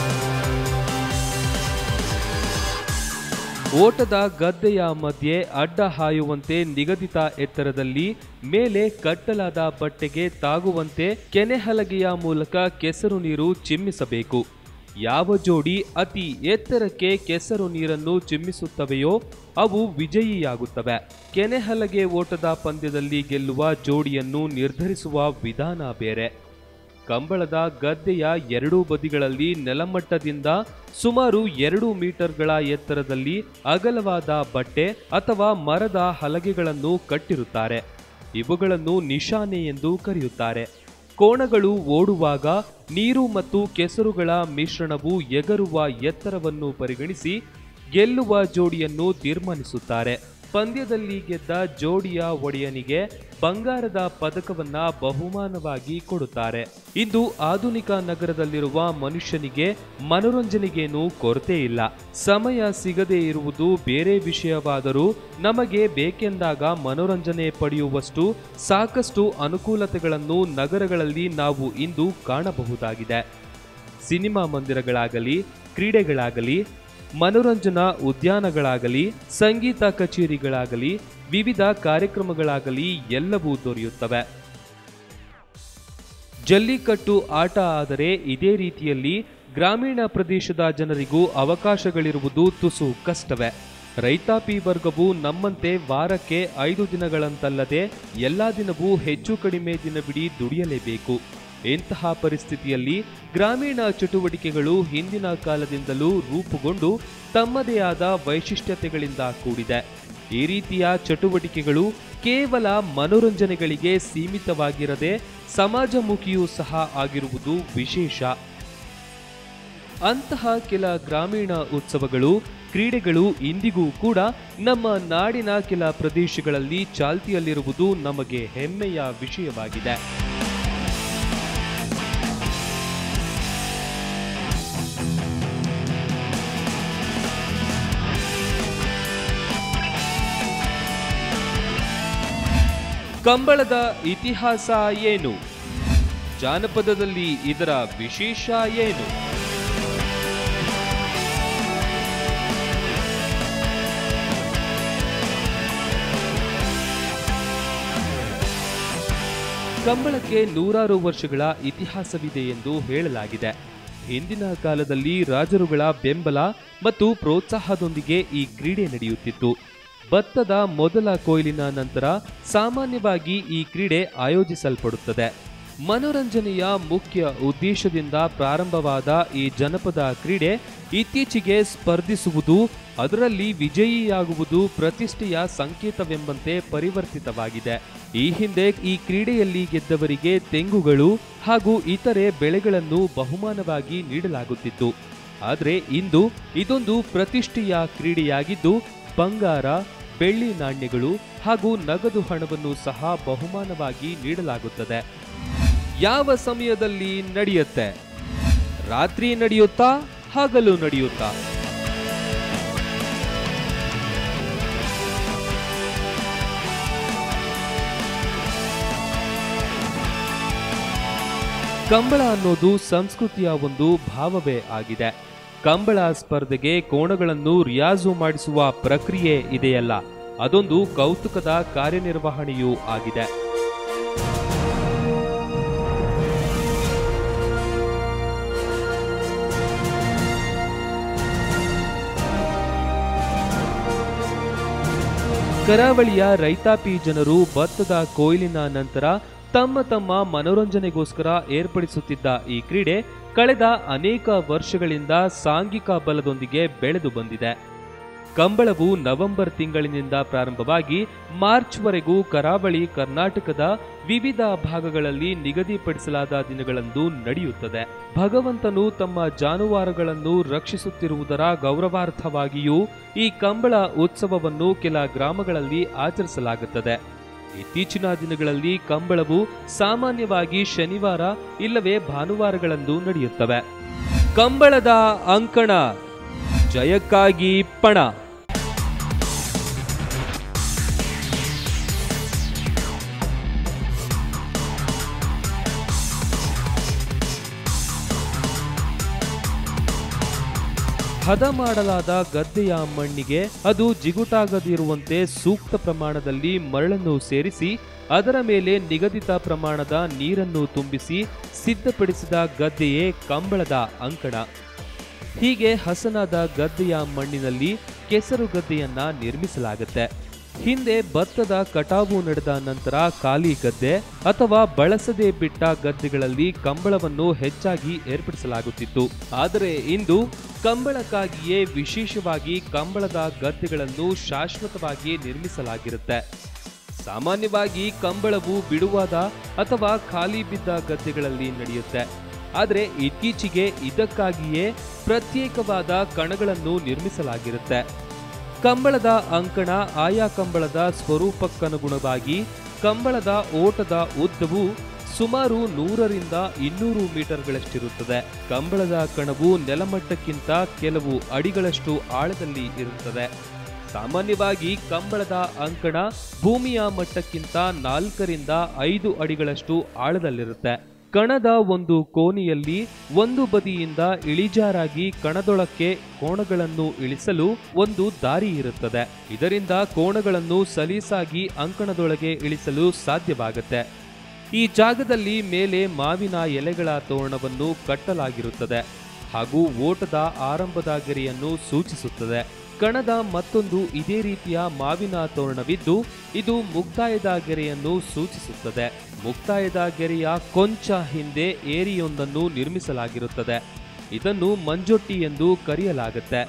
ಓಟದ ಗದ್ದೆಯ ಮಧ್ಯೆ ಅಡ್ಡ ಹಾಯುವಂತೆ ನಿಗದಿತ ಎತ್ತರದಲ್ಲಿ ಮೇಲೆ ಕಟ್ಟಲಾದ ಬಟ್ಟೆಗೆ ತಾಗುವಂತೆ ಕೆನೆಹಲಗೆಯ ಮೂಲಕ ಕೆಸರು ನೀರು ಚಿಮ್ಮಿಸಬೇಕು ಯಾವ ಜೋಡಿ ಅತಿ ಎತ್ತರಕ್ಕೆ ಕೆಸರು ನೀರನ್ನು ಚಿಮ್ಮಿಸುತ್ತವೆಯೋ ಅವು ವಿಜಯಿಯಾಗುತ್ತವೆ ಕೆನೆಹಲಗೆ ಓಟದ ಪಂದ್ಯದಲ್ಲಿ ಗೆಲ್ಲುವ ಜೋಡಿಯನ್ನು ನಿರ್ಧರಿಸುವ ವಿಧಾನ ಬೇರೆ ಕಂಬಳದ ಗದ್ದೆಯ ಎರಡೂ ಬದಿಗಳಲ್ಲಿ ನೆಲಮಟ್ಟದಿಂದ ಸುಮಾರು ಎರಡು ಮೀಟರ್ಗಳ ಎತ್ತರದಲ್ಲಿ ಅಗಲವಾದ ಬಟ್ಟೆ ಅಥವಾ ಮರದ ಹಲಗೆಗಳನ್ನು ಕಟ್ಟಿರುತ್ತಾರೆ ಇವುಗಳನ್ನು ನಿಶಾನೆ ಎಂದು ಕರೆಯುತ್ತಾರೆ ಕೋಣಗಳು ಓಡುವಾಗ ನೀರು ಮತ್ತು ಕೆಸರುಗಳ ಮಿಶ್ರಣವು ಎಗರುವ ಎತ್ತರವನ್ನು ಪರಿಗಣಿಸಿ ಗೆಲ್ಲುವ ಜೋಡಿಯನ್ನು ತೀರ್ಮಾನಿಸುತ್ತಾರೆ ಪಂದ್ಯದಲ್ಲಿ ಗೆದ್ದ ಜೋಡಿಯ ಒಡೆಯನಿಗೆ ಬಂಗಾರದ ಪದಕವನ್ನ ಬಹುಮಾನವಾಗಿ ಕೊಡುತ್ತಾರೆ ಇಂದು ಆಧುನಿಕ ನಗರದಲ್ಲಿರುವ ಮನುಷ್ಯನಿಗೆ ಮನೋರಂಜನೆಗೇನು ಕೊರತೆ ಇಲ್ಲ ಸಮಯ ಸಿಗದೇ ಇರುವುದು ಬೇರೆ ವಿಷಯವಾದರೂ ನಮಗೆ ಬೇಕೆಂದಾಗ ಮನೋರಂಜನೆ ಪಡೆಯುವಷ್ಟು ಸಾಕಷ್ಟು ಅನುಕೂಲತೆಗಳನ್ನು ನಗರಗಳಲ್ಲಿ ನಾವು ಇಂದು ಕಾಣಬಹುದಾಗಿದೆ ಸಿನಿಮಾ ಮಂದಿರಗಳಾಗಲಿ ಕ್ರೀಡೆಗಳಾಗಲಿ ಮನೋರಂಜನಾ ಉದ್ಯಾನಗಳಾಗಲಿ ಸಂಗೀತ ಕಚೇರಿಗಳಾಗಲಿ ವಿವಿಧ ಕಾರ್ಯಕ್ರಮಗಳಾಗಲಿ ಎಲ್ಲವೂ ದೊರೆಯುತ್ತವೆ ಜಲ್ಲಿಕಟ್ಟು ಆಟ ಆದರೆ ಇದೇ ರೀತಿಯಲ್ಲಿ ಗ್ರಾಮೀಣ ಪ್ರದೇಶದ ಜನರಿಗೂ ಅವಕಾಶಗಳಿರುವುದು ತುಸು ಕಷ್ಟವೇ ರೈತಾಪಿ ವರ್ಗವು ನಮ್ಮಂತೆ ವಾರಕ್ಕೆ ಐದು ದಿನಗಳಂತಲ್ಲದೆ ಎಲ್ಲ ದಿನವೂ ಹೆಚ್ಚು ಕಡಿಮೆ ದಿನವಿಡೀ ದುಡಿಯಲೇಬೇಕು ಇಂತಹ ಪರಿಸ್ಥಿತಿಯಲ್ಲಿ ಗ್ರಾಮೀಣ ಚಟುವಟಿಕೆಗಳು ಹಿಂದಿನ ಕಾಲದಿಂದಲೂ ರೂಪುಗೊಂಡು ತಮ್ಮದೇ ಆದ ವೈಶಿಷ್ಟ್ಯತೆಗಳಿಂದ ಕೂಡಿದೆ ಈ ರೀತಿಯ ಚಟುವಟಿಕೆಗಳು ಕೇವಲ ಮನೋರಂಜನೆಗಳಿಗೆ ಸೀಮಿತವಾಗಿರದೆ ಸಮಾಜಮುಖಿಯೂ ಸಹ ಆಗಿರುವುದು ವಿಶೇಷ ಅಂತಹ ಕೆಲ ಗ್ರಾಮೀಣ ಉತ್ಸವಗಳು ಕ್ರೀಡೆಗಳು ಇಂದಿಗೂ ಕೂಡ ನಮ್ಮ ನಾಡಿನ ಕೆಲ ಪ್ರದೇಶಗಳಲ್ಲಿ ಚಾಲ್ತಿಯಲ್ಲಿರುವುದು ನಮಗೆ ಹೆಮ್ಮೆಯ ವಿಷಯವಾಗಿದೆ ಕಂಬಳದ ಇತಿಹಾಸ ಏನು ಜಾನಪದದಲ್ಲಿ ಇದರ ವಿಶೇಷ ಏನು ಕಂಬಳಕ್ಕೆ ನೂರಾರು ವರ್ಷಗಳ ಇತಿಹಾಸವಿದೆ ಎಂದು ಹೇಳಲಾಗಿದೆ ಹಿಂದಿನ ಕಾಲದಲ್ಲಿ ರಾಜರುಗಳ ಬೆಂಬಲ ಮತ್ತು ಪ್ರೋತ್ಸಾಹದೊಂದಿಗೆ ಈ ಕ್ರೀಡೆ ನಡೆಯುತ್ತಿತ್ತು ಭತ್ತದ ಮೊದಲ ಕೊಯ್ಲಿನ ನಂತರ ಸಾಮಾನ್ಯವಾಗಿ ಈ ಕ್ರೀಡೆ ಆಯೋಜಿಸಲ್ಪಡುತ್ತದೆ ಮನೋರಂಜನೆಯ ಮುಖ್ಯ ಉದ್ದೇಶದಿಂದ ಪ್ರಾರಂಭವಾದ ಈ ಜನಪದ ಕ್ರೀಡೆ ಇತ್ತೀಚೆಗೆ ಸ್ಪರ್ಧಿಸುವುದು ಅದರಲ್ಲಿ ವಿಜಯಿಯಾಗುವುದು ಪ್ರತಿಷ್ಠೆಯ ಸಂಕೇತವೆಂಬಂತೆ ಪರಿವರ್ತಿತವಾಗಿದೆ ಈ ಹಿಂದೆ ಈ ಕ್ರೀಡೆಯಲ್ಲಿ ಗೆದ್ದವರಿಗೆ ತೆಂಗುಗಳು ಹಾಗೂ ಇತರೆ ಬೆಳೆಗಳನ್ನು ಬಹುಮಾನವಾಗಿ ನೀಡಲಾಗುತ್ತಿತ್ತು ಆದರೆ ಇಂದು ಇದೊಂದು ಪ್ರತಿಷ್ಠೆಯ ಕ್ರೀಡೆಯಾಗಿದ್ದು ಬಂಗಾರ ಬೆಳ್ಳಿ ನಾಣ್ಯಗಳು ಹಾಗೂ ನಗದು ಹಣವನ್ನು ಸಹ ಬಹುಮಾನವಾಗಿ ನೀಡಲಾಗುತ್ತದೆ ಯಾವ ಸಮಯದಲ್ಲಿ ನಡೆಯುತ್ತೆ ರಾತ್ರಿ ನಡೆಯುತ್ತಾ ಹಗಲು ನಡೆಯುತ್ತಾ ಕಂಬಳ ಅನ್ನೋದು ಸಂಸ್ಕೃತಿಯ ಒಂದು ಭಾವವೇ ಆಗಿದೆ ಕಂಬಳ ಸ್ಪರ್ಧೆಗೆ ಕೋಣಗಳನ್ನು ರಿಯಾಜು ಮಾಡಿಸುವ ಪ್ರಕ್ರಿಯೆ ಇದೆಯಲ್ಲ ಅದೊಂದು ಕೌತುಕದ ಕಾರ್ಯನಿರ್ವಹಣೆಯೂ ಆಗಿದೆ ಕರಾವಳಿಯ ರೈತಾಪಿ ಜನರು ಭತ್ತದ ಕೊಯ್ಲಿನ ನಂತರ ತಮ್ಮ ತಮ್ಮ ಮನೋರಂಜನೆಗೋಸ್ಕರ ಏರ್ಪಡಿಸುತ್ತಿದ್ದ ಈ ಕ್ರೀಡೆ ಕಳೆದ ಅನೇಕ ವರ್ಷಗಳಿಂದ ಸಾಂಘಿಕ ಬಲದೊಂದಿಗೆ ಬೆಳೆದು ಬಂದಿದೆ ಕಂಬಳವು ನವೆಂಬರ್ ತಿಂಗಳಿನಿಂದ ಪ್ರಾರಂಭವಾಗಿ ಮಾರ್ಚ್ವರೆಗೂ ಕರಾವಳಿ ಕರ್ನಾಟಕದ ವಿವಿಧ ಭಾಗಗಳಲ್ಲಿ ನಿಗದಿಪಡಿಸಲಾದ ದಿನಗಳಂದು ನಡೆಯುತ್ತದೆ ಭಗವಂತನು ತಮ್ಮ ಜಾನುವಾರುಗಳನ್ನು ರಕ್ಷಿಸುತ್ತಿರುವುದರ ಗೌರವಾರ್ಥವಾಗಿಯೂ ಈ ಕಂಬಳ ಉತ್ಸವವನ್ನು ಕೆಲ ಗ್ರಾಮಗಳಲ್ಲಿ ಆಚರಿಸಲಾಗುತ್ತದೆ ಇತ್ತೀಚಿನ ದಿನಗಳಲ್ಲಿ ಕಂಬಳವು ಸಾಮಾನ್ಯವಾಗಿ ಶನಿವಾರ ಇಲ್ಲವೇ ಭಾನುವಾರಗಳಂದು ನಡೆಯುತ್ತವೆ ಕಂಬಳದ ಅಂಕಣ ಜಯಕ್ಕಾಗಿ ಪಣ ಹದ ಮಾಡಲಾದ ಗದ್ದೆಯ ಮಣ್ಣಿಗೆ ಅದು ಜಿಗುಟಾಗದಿರುವಂತೆ ಸೂಕ್ತ ಪ್ರಮಾಣದಲ್ಲಿ ಮರಳನ್ನು ಸೇರಿಸಿ ಅದರ ಮೇಲೆ ನಿಗದಿತ ಪ್ರಮಾಣದ ನೀರನ್ನು ತುಂಬಿಸಿ ಸಿದ್ಧಪಡಿಸಿದ ಗದ್ದೆಯೇ ಕಂಬಳದ ಅಂಕಣ ಹೀಗೆ ಹಸನಾದ ಗದ್ದೆಯ ಮಣ್ಣಿನಲ್ಲಿ ಕೆಸರು ಗದ್ದೆಯನ್ನ ನಿರ್ಮಿಸಲಾಗುತ್ತೆ ಹಿಂದೆ ಭತ್ತದ ಕಟಾವು ನಡೆದ ನಂತರ ಖಾಲಿ ಗದ್ದೆ ಅಥವಾ ಬಳಸದೆ ಬಿಟ್ಟ ಗದ್ದೆಗಳಲ್ಲಿ ಕಂಬಳವನ್ನು ಹೆಚ್ಚಾಗಿ ಏರ್ಪಡಿಸಲಾಗುತ್ತಿತ್ತು ಆದರೆ ಇಂದು ಕಂಬಳಕ್ಕಾಗಿಯೇ ವಿಶೇಷವಾಗಿ ಕಂಬಳದ ಗದ್ದೆಗಳನ್ನು ಶಾಶ್ವತವಾಗಿ ನಿರ್ಮಿಸಲಾಗಿರುತ್ತೆ ಸಾಮಾನ್ಯವಾಗಿ ಕಂಬಳವು ಬಿಡುವಾದ ಅಥವಾ ಖಾಲಿ ಬಿದ್ದ ಗದ್ದೆಗಳಲ್ಲಿ ನಡೆಯುತ್ತೆ ಆದರೆ ಇತ್ತೀಚೆಗೆ ಇದಕ್ಕಾಗಿಯೇ ಪ್ರತ್ಯೇಕವಾದ ಕಣಗಳನ್ನು ನಿರ್ಮಿಸಲಾಗಿರುತ್ತೆ ಕಂಬಳದ ಅಂಕಣ ಆಯಾ ಕಂಬಳದ ಸ್ವರೂಪಕ್ಕನುಗುಣವಾಗಿ ಕಂಬಳದ ಓಟದ ಉದ್ದವು ಸುಮಾರು ನೂರರಿಂದ ಇನ್ನೂರು ಮೀಟರ್ಗಳಷ್ಟಿರುತ್ತದೆ ಕಂಬಳದ ಕಣವು ನೆಲಮಟ್ಟಕ್ಕಿಂತ ಕೆಲವು ಅಡಿಗಳಷ್ಟು ಆಳದಲ್ಲಿ ಇರುತ್ತದೆ ಸಾಮಾನ್ಯವಾಗಿ ಕಂಬಳದ ಅಂಕಣ ಭೂಮಿಯ ಮಟ್ಟಕ್ಕಿಂತ ನಾಲ್ಕರಿಂದ ಐದು ಅಡಿಗಳಷ್ಟು ಆಳದಲ್ಲಿರುತ್ತೆ ಕಣದ ಒಂದು ಕೋಣೆಯಲ್ಲಿ ಒಂದು ಬದಿಯಿಂದ ಇಳಿಜಾರಾಗಿ ಕಣದೊಳಕ್ಕೆ ಕೋಣಗಳನ್ನು ಇಳಿಸಲು ಒಂದು ದಾರಿ ಇರುತ್ತದೆ ಇದರಿಂದ ಕೋಣಗಳನ್ನು ಸಲೀಸಾಗಿ ಅಂಕಣದೊಳಗೆ ಇಳಿಸಲು ಸಾಧ್ಯವಾಗುತ್ತೆ ಈ ಜಾಗದಲ್ಲಿ ಮೇಲೆ ಮಾವಿನ ಎಲೆಗಳ ತೋರಣವನ್ನು ಕಟ್ಟಲಾಗಿರುತ್ತದೆ ಹಾಗೂ ಓಟದ ಆರಂಭದ ಗೆರೆಯನ್ನು ಸೂಚಿಸುತ್ತದೆ ಕಣದ ಮತ್ತೊಂದು ಇದೇ ರೀತಿಯ ಮಾವಿನ ತೋರಣವಿದ್ದು ಇದು ಮುಕ್ತಾಯದ ಗೆರೆಯನ್ನು ಸೂಚಿಸುತ್ತದೆ ಮುಕ್ತಾಯದ ಗೆರೆಯ ಕೊಂಚ ಹಿಂದೆ ಏರಿಯೊಂದನ್ನು ನಿರ್ಮಿಸಲಾಗಿರುತ್ತದೆ ಇದನ್ನು ಮಂಜೊಟ್ಟಿ ಎಂದು ಕರೆಯಲಾಗುತ್ತೆ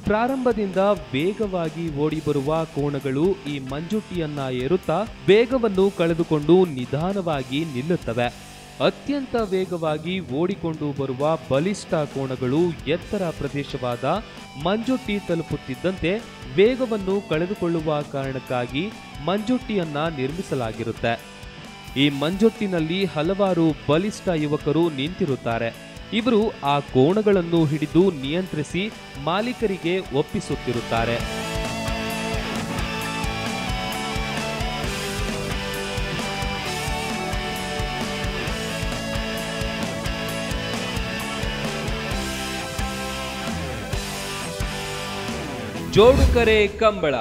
ಪ್ರಾರಂಭದಿಂದ ವೇಗವಾಗಿ ಓಡಿಬರುವ ಕೋಣಗಳು ಈ ಮಂಜುಟ್ಟಿಯನ್ನ ಏರುತ್ತಾ ವೇಗವನ್ನು ಕಳೆದುಕೊಂಡು ನಿಧಾನವಾಗಿ ನಿಲ್ಲುತ್ತವೆ ಅತ್ಯಂತ ವೇಗವಾಗಿ ಓಡಿಕೊಂಡು ಬರುವ ಬಲಿಷ್ಠ ಕೋಣಗಳು ಎತ್ತರ ಪ್ರದೇಶವಾದ ಮಂಜುಟ್ಟಿ ತಲುಪುತ್ತಿದ್ದಂತೆ ವೇಗವನ್ನು ಕಳೆದುಕೊಳ್ಳುವ ಕಾರಣಕ್ಕಾಗಿ ಮಂಜುಟ್ಟಿಯನ್ನ ನಿರ್ಮಿಸಲಾಗಿರುತ್ತೆ ಈ ಮಂಜೊಟ್ಟಿನಲ್ಲಿ ಹಲವಾರು ಬಲಿಷ್ಠ ಯುವಕರು ನಿಂತಿರುತ್ತಾರೆ ಇವರು ಆ ಕೋಣಗಳನ್ನು ಹಿಡಿದು ನಿಯಂತ್ರಿಸಿ ಮಾಲೀಕರಿಗೆ ಒಪ್ಪಿಸುತ್ತಿರುತ್ತಾರೆ ಜೋಡುಕರೆ ಕಂಬಳ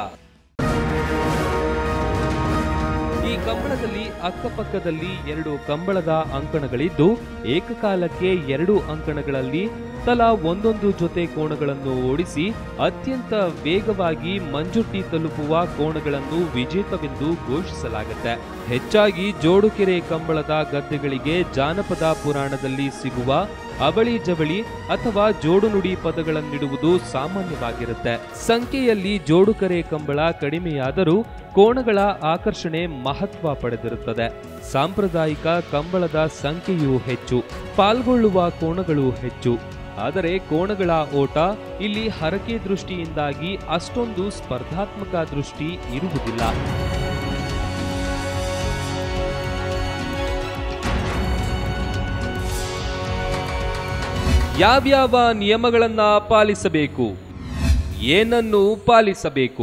ಈ ಕಂಬಳದಲ್ಲಿ ಅಕ್ಕಪಕ್ಕದಲ್ಲಿ ಎರಡು ಕಂಬಳದ ಅಂಕಣಗಳಿದ್ದು ಏಕಕಾಲಕ್ಕೆ ಎರಡು ಅಂಕಣಗಳಲ್ಲಿ ತಲಾ ಒಂದೊಂದು ಜೊತೆ ಕೋಣಗಳನ್ನು ಓಡಿಸಿ ಅತ್ಯಂತ ವೇಗವಾಗಿ ಮಂಜುಟ್ಟಿ ತಲುಪುವ ಕೋಣಗಳನ್ನು ವಿಜೇತವೆಂದು ಘೋಷಿಸಲಾಗುತ್ತೆ ಹೆಚ್ಚಾಗಿ ಜೋಡುಕೆರೆ ಕಂಬಳದ ಗದ್ದೆಗಳಿಗೆ ಜಾನಪದ ಪುರಾಣದಲ್ಲಿ ಸಿಗುವ ಅವಳಿ ಜವಳಿ ಅಥವಾ ಜೋಡುನುಡಿ ಪದಗಳನ್ನಿಡುವುದು ಸಾಮಾನ್ಯವಾಗಿರುತ್ತೆ ಸಂಖ್ಯೆಯಲ್ಲಿ ಜೋಡುಕರೆ ಕಂಬಳ ಕಡಿಮೆಯಾದರೂ ಕೋಣಗಳ ಆಕರ್ಷಣೆ ಮಹತ್ವ ಪಡೆದಿರುತ್ತದೆ ಸಾಂಪ್ರದಾಯಿಕ ಕಂಬಳದ ಸಂಖ್ಯೆಯೂ ಹೆಚ್ಚು ಪಾಲ್ಗೊಳ್ಳುವ ಕೋಣಗಳು ಹೆಚ್ಚು ಆದರೆ ಕೋಣಗಳ ಓಟ ಇಲ್ಲಿ ಹರಕೆ ದೃಷ್ಟಿಯಿಂದಾಗಿ ಅಷ್ಟೊಂದು ಸ್ಪರ್ಧಾತ್ಮಕ ದೃಷ್ಟಿ ಇರುವುದಿಲ್ಲ ಯಾವ್ಯಾವ ನಿಯಮಗಳನ್ನ ಪಾಲಿಸಬೇಕು ಏನನ್ನು ಪಾಲಿಸಬೇಕು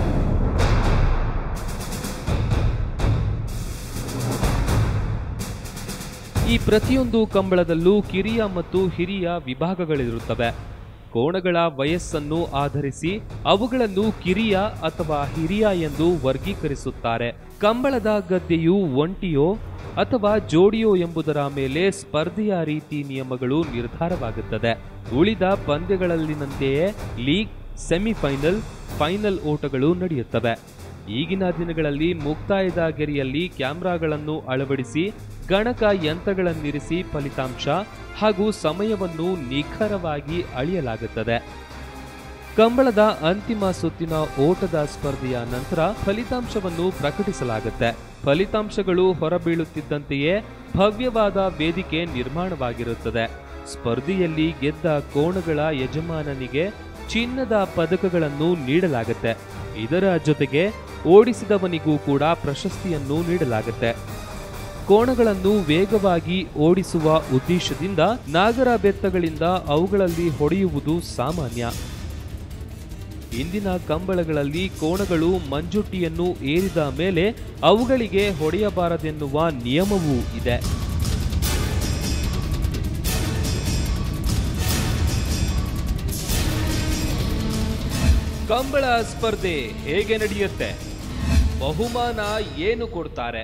ಈ ಪ್ರತಿಯೊಂದು ಕಂಬಳದಲ್ಲೂ ಕಿರಿಯ ಮತ್ತು ಹಿರಿಯ ವಿಭಾಗಗಳಿರುತ್ತವೆ ಕೋಣಗಳ ವಯಸ್ಸನ್ನು ಆಧರಿಸಿ ಅವುಗಳನ್ನು ಕಿರಿಯ ಅಥವಾ ಹಿರಿಯ ಎಂದು ವರ್ಗೀಕರಿಸುತ್ತಾರೆ ಕಂಬಳದ ಗದ್ದೆಯು ಒಂಟಿಯೋ ಅಥವಾ ಜೋಡಿಯೋ ಎಂಬುದರ ಮೇಲೆ ಸ್ಪರ್ಧೆಯ ರೀತಿ ನಿಯಮಗಳು ನಿರ್ಧಾರವಾಗುತ್ತದೆ ಉಳಿದ ಪಂದ್ಯಗಳಲ್ಲಿನಂತೆಯೇ ಲೀಗ್ ಸೆಮಿಫೈನಲ್ ಫೈನಲ್ ಓಟಗಳು ನಡೆಯುತ್ತವೆ ಈಗಿನ ದಿನಗಳಲ್ಲಿ ಮುಕ್ತಾಯದ ಗೆರೆಯಲ್ಲಿ ಕ್ಯಾಮೆರಾಗಳನ್ನು ಅಳವಡಿಸಿ ಗಣಕ ಯಂತ್ರಗಳನ್ನಿರಿಸಿ ಫಲಿತಾಂಶ ಹಾಗೂ ಸಮಯವನ್ನು ನಿಖರವಾಗಿ ಅಳಿಯಲಾಗುತ್ತದೆ ಕಂಬಳದ ಅಂತಿಮ ಸುತ್ತಿನ ಓಟದ ಸ್ಪರ್ಧೆಯ ನಂತರ ಫಲಿತಾಂಶವನ್ನು ಪ್ರಕಟಿಸಲಾಗುತ್ತೆ ಫಲಿತಾಂಶಗಳು ಹೊರಬೀಳುತ್ತಿದ್ದಂತೆಯೇ ಭವ್ಯವಾದ ವೇದಿಕೆ ನಿರ್ಮಾಣವಾಗಿರುತ್ತದೆ ಸ್ಪರ್ಧೆಯಲ್ಲಿ ಗೆದ್ದ ಕೋಣಗಳ ಯಜಮಾನನಿಗೆ ಚಿನ್ನದ ಪದಕಗಳನ್ನು ನೀಡಲಾಗುತ್ತೆ ಇದರ ಜೊತೆಗೆ ಓಡಿಸಿದವನಿಗೂ ಕೂಡ ಪ್ರಶಸ್ತಿಯನ್ನು ನೀಡಲಾಗುತ್ತೆ ಕೋಣಗಳನ್ನು ವೇಗವಾಗಿ ಓಡಿಸುವ ಉದ್ದೇಶದಿಂದ ನಾಗರ ಬೆತ್ತಗಳಿಂದ ಅವುಗಳಲ್ಲಿ ಹೊಡೆಯುವುದು ಸಾಮಾನ್ಯ ಇಂದಿನ ಕಂಬಳಗಳಲ್ಲಿ ಕೋಣಗಳು ಮಂಜುಟ್ಟಿಯನ್ನು ಏರಿದ ಮೇಲೆ ಅವುಗಳಿಗೆ ಹೊಡೆಯಬಾರದೆನ್ನುವ ನಿಯಮವೂ ಇದೆ ಕಂಬಳ ಸ್ಪರ್ಧೆ ಹೇಗೆ ನಡೆಯುತ್ತೆ ಬಹುಮಾನ ಏನು ಕೊಡ್ತಾರೆ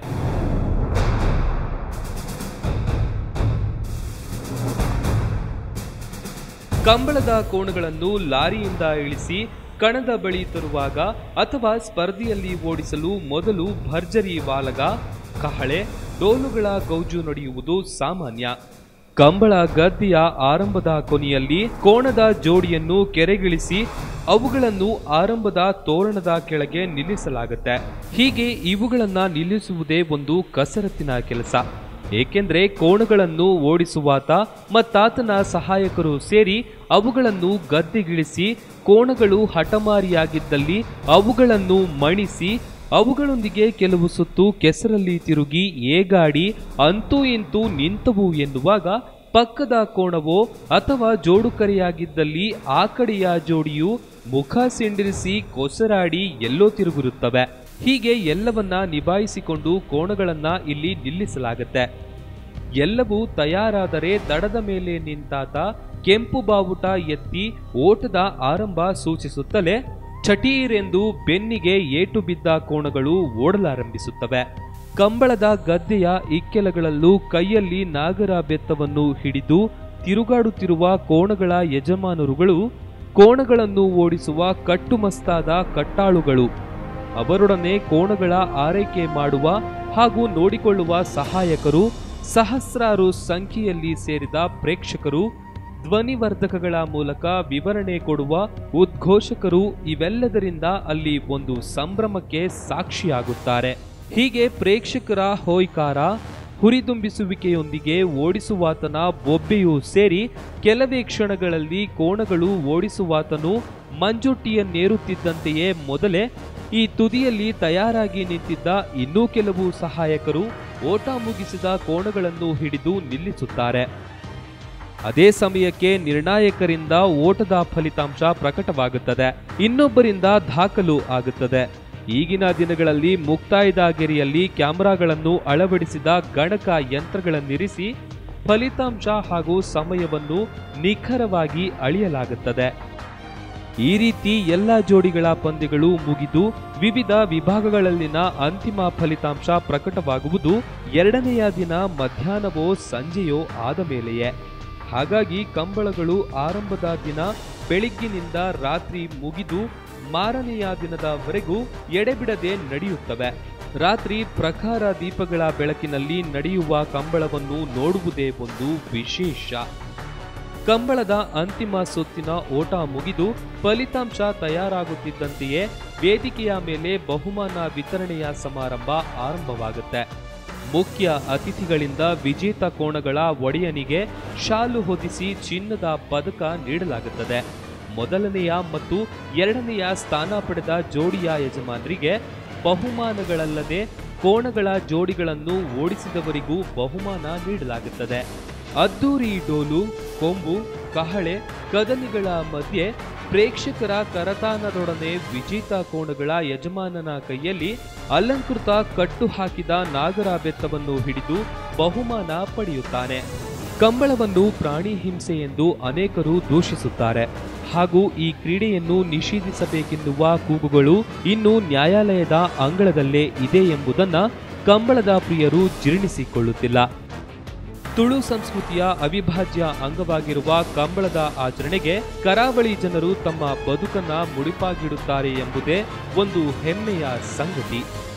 ಕಂಬಳದ ಕೋಣಗಳನ್ನು ಲಾರಿಯಿಂದ ಇಳಿಸಿ ಕಣದ ಬಳಿ ತರುವಾಗ ಅಥವಾ ಸ್ಪರ್ಧೆಯಲ್ಲಿ ಓಡಿಸಲು ಮೊದಲು ಭರ್ಜರಿ ವಾಲಗ ಕಹಳೆ ಡೋಲುಗಳ ಗೌಜು ನಡೆಯುವುದು ಸಾಮಾನ್ಯ ಕಂಬಳ ಗದ್ದೆಯ ಆರಂಭದ ಕೊನೆಯಲ್ಲಿ ಕೋಣದ ಜೋಡಿಯನ್ನು ಕೆರೆಗಿಳಿಸಿ ಅವುಗಳನ್ನು ಆರಂಭದ ತೋರಣದ ಕೆಳಗೆ ನಿಲ್ಲಿಸಲಾಗುತ್ತೆ ಹೀಗೆ ಇವುಗಳನ್ನ ನಿಲ್ಲಿಸುವುದೇ ಒಂದು ಕಸರತ್ತಿನ ಕೆಲಸ ಏಕೆಂದ್ರೆ ಕೋಣಗಳನ್ನು ಓಡಿಸುವಾತ ಮತ್ತಾತನ ಸಹಾಯಕರು ಸೇರಿ ಅವುಗಳನ್ನು ಗದ್ದೆಗಿಳಿಸಿ ಕೋಣಗಳು ಹಠಮಾರಿಯಾಗಿದ್ದಲ್ಲಿ ಅವುಗಳನ್ನು ಮಣಿಸಿ ಅವುಗಳೊಂದಿಗೆ ಕೆಲವು ಸುತ್ತು ಕೆಸರಲ್ಲಿ ತಿರುಗಿ ಏಗಾಡಿ ಅಂತೂ ಇಂತೂ ನಿಂತವು ಎನ್ನುವಾಗ ಪಕ್ಕದ ಕೋಣವೋ ಅಥವಾ ಜೋಡುಕರೆಯಾಗಿದ್ದಲ್ಲಿ ಆ ಕಡೆಯ ಜೋಡಿಯು ಮುಖ ಸಿಂಡಿರಿಸಿ ಕೊಸರಾಡಿ ಎಲ್ಲೋ ತಿರುಗಿರುತ್ತವೆ ಹೀಗೆ ಎಲ್ಲವನ್ನ ನಿಭಾಯಿಸಿಕೊಂಡು ಕೋಣಗಳನ್ನ ಇಲ್ಲಿ ನಿಲ್ಲಿಸಲಾಗುತ್ತೆ ಎಲ್ಲವೂ ತಯಾರಾದರೆ ದಡದ ಮೇಲೆ ನಿಂತಾತ ಕೆಂಪು ಬಾವುಟ ಎತ್ತಿ ಓಟದ ಆರಂಭ ಸೂಚಿಸುತ್ತಲೇ ಚಟೀರೆಂದು ಬೆನ್ನಿಗೆ ಏಟು ಬಿದ್ದ ಕೋಣಗಳು ಓಡಲಾರಂಭಿಸುತ್ತವೆ ಕಂಬಳದ ಗದ್ದೆಯ ಇಕ್ಕೆಲಗಳಲ್ಲೂ ಕೈಯಲ್ಲಿ ನಾಗರ ಬೆತ್ತವನ್ನು ಹಿಡಿದು ತಿರುಗಾಡುತ್ತಿರುವ ಕೋಣಗಳ ಯಜಮಾನರುಗಳು ಕೋಣಗಳನ್ನು ಓಡಿಸುವ ಕಟ್ಟುಮಸ್ತಾದ ಕಟ್ಟಾಳುಗಳು ಅವರೊಡನೆ ಕೋಣಗಳ ಆರೈಕೆ ಮಾಡುವ ಹಾಗೂ ನೋಡಿಕೊಳ್ಳುವ ಸಹಾಯಕರು ಸಹಸ್ರಾರು ಸಂಖ್ಯೆಯಲ್ಲಿ ಸೇರಿದ ಪ್ರೇಕ್ಷಕರು ಧ್ವನಿವರ್ಧಕಗಳ ಮೂಲಕ ವಿವರಣೆ ಕೊಡುವ ಉದ್ಘೋಷಕರು ಇವೆಲ್ಲದರಿಂದ ಅಲ್ಲಿ ಒಂದು ಸಂಭ್ರಮಕ್ಕೆ ಸಾಕ್ಷಿಯಾಗುತ್ತಾರೆ ಹೀಗೆ ಪ್ರೇಕ್ಷಕರ ಹೋಯ್ಕಾರ ಹುರಿದುಂಬಿಸುವಿಕೆಯೊಂದಿಗೆ ಓಡಿಸುವಾತನ ಬೊಬ್ಬೆಯೂ ಸೇರಿ ಕೆಲವೇ ಕ್ಷಣಗಳಲ್ಲಿ ಕೋಣಗಳು ಓಡಿಸುವಾತನು ಮಂಜುಟ್ಟಿಯನ್ನೇರುತ್ತಿದ್ದಂತೆಯೇ ಮೊದಲೇ ಈ ತುದಿಯಲ್ಲಿ ತಯಾರಾಗಿ ನಿಂತಿದ್ದ ಇನ್ನೂ ಕೆಲವು ಸಹಾಯಕರು ಓಟ ಮುಗಿಸಿದ ಕೋಣಗಳನ್ನು ಹಿಡಿದು ನಿಲ್ಲಿಸುತ್ತಾರೆ ಅದೇ ಸಮಯಕ್ಕೆ ನಿರ್ಣಾಯಕರಿಂದ ಓಟದ ಫಲಿತಾಂಶ ಪ್ರಕಟವಾಗುತ್ತದೆ ಇನ್ನೊಬ್ಬರಿಂದ ದಾಖಲು ಆಗುತ್ತದೆ ಈಗಿನ ದಿನಗಳಲ್ಲಿ ಮುಕ್ತಾಯದ ಗೆರೆಯಲ್ಲಿ ಕ್ಯಾಮೆರಾಗಳನ್ನು ಅಳವಡಿಸಿದ ಗಣಕ ಯಂತ್ರಗಳನ್ನಿರಿಸಿ ಫಲಿತಾಂಶ ಹಾಗೂ ಸಮಯವನ್ನು ನಿಖರವಾಗಿ ಅಳಿಯಲಾಗುತ್ತದೆ ಈ ರೀತಿ ಎಲ್ಲ ಜೋಡಿಗಳ ಪಂದ್ಯಗಳು ಮುಗಿದು ವಿವಿಧ ವಿಭಾಗಗಳಲ್ಲಿನ ಅಂತಿಮ ಫಲಿತಾಂಶ ಪ್ರಕಟವಾಗುವುದು ಎರಡನೆಯ ದಿನ ಮಧ್ಯಾಹ್ನವೋ ಸಂಜೆಯೋ ಆದ ಮೇಲೆಯೇ ಹಾಗಾಗಿ ಕಂಬಳಗಳು ಆರಂಭದ ದಿನ ಬೆಳಿಗ್ಗಿನಿಂದ ರಾತ್ರಿ ಮುಗಿದು ಮಾರನೆಯ ದಿನದವರೆಗೂ ಎಡೆಬಿಡದೆ ನಡೆಯುತ್ತವೆ ರಾತ್ರಿ ಪ್ರಖರ ದೀಪಗಳ ಬೆಳಕಿನಲ್ಲಿ ನಡೆಯುವ ಕಂಬಳವನ್ನು ನೋಡುವುದೇ ಒಂದು ವಿಶೇಷ ಕಂಬಳದ ಅಂತಿಮ ಸುತ್ತಿನ ಓಟ ಮುಗಿದು ಫಲಿತಾಂಶ ತಯಾರಾಗುತ್ತಿದ್ದಂತೆಯೇ ವೇದಿಕೆಯ ಮೇಲೆ ಬಹುಮಾನ ವಿತರಣೆಯ ಸಮಾರಂಭ ಆರಂಭವಾಗುತ್ತೆ ಮುಖ್ಯ ಅತಿಥಿಗಳಿಂದ ವಿಜೇತ ಕೋಣಗಳ ಒಡೆಯನಿಗೆ ಶಾಲು ಹೊದಿಸಿ ಚಿನ್ನದ ಪದಕ ನೀಡಲಾಗುತ್ತದೆ ಮೊದಲನೆಯ ಮತ್ತು ಎರಡನೆಯ ಸ್ಥಾನ ಪಡೆದ ಜೋಡಿಯ ಯಜಮಾನರಿಗೆ ಬಹುಮಾನಗಳಲ್ಲದೆ ಕೋಣಗಳ ಜೋಡಿಗಳನ್ನು ಓಡಿಸಿದವರಿಗೂ ಬಹುಮಾನ ನೀಡಲಾಗುತ್ತದೆ ಅದ್ದೂರಿ ಡೋಲು ಕೊಂಬು ಕಹಳೆ ಕದನಿಗಳ ಮಧ್ಯೆ ಪ್ರೇಕ್ಷಕರ ಕರತಾನದೊಡನೆ ವಿಜೇತ ಕೋಣಗಳ ಯಜಮಾನನ ಕೈಯಲ್ಲಿ ಅಲಂಕೃತ ಕಟ್ಟು ಹಾಕಿದ ನಾಗರ ಬೆತ್ತವನ್ನು ಹಿಡಿದು ಬಹುಮಾನ ಪಡೆಯುತ್ತಾನೆ ಕಂಬಳವನ್ನು ಪ್ರಾಣಿ ಹಿಂಸೆ ಎಂದು ಅನೇಕರು ದೂಷಿಸುತ್ತಾರೆ ಹಾಗೂ ಈ ಕ್ರೀಡೆಯನ್ನು ನಿಷೇಧಿಸಬೇಕೆನ್ನುವ ಕೂಗುಗಳು ಇನ್ನು ನ್ಯಾಯಾಲಯದ ಅಂಗಳದಲ್ಲೇ ಇದೆ ಎಂಬುದನ್ನ ಕಂಬಳದ ಪ್ರಿಯರು ಜೀರ್ಣಿಸಿಕೊಳ್ಳುತ್ತಿಲ್ಲ ತುಳು ಸಂಸ್ಕೃತಿಯ ಅವಿಭಾಜ್ಯ ಅಂಗವಾಗಿರುವ ಕಂಬಳದ ಆಚರಣೆಗೆ ಕರಾವಳಿ ಜನರು ತಮ್ಮ ಬದುಕನ್ನ ಮುಡಿಪಾಗಿಡುತ್ತಾರೆ ಎಂಬುದೇ ಒಂದು ಹೆಮ್ಮೆಯ ಸಂಗತಿ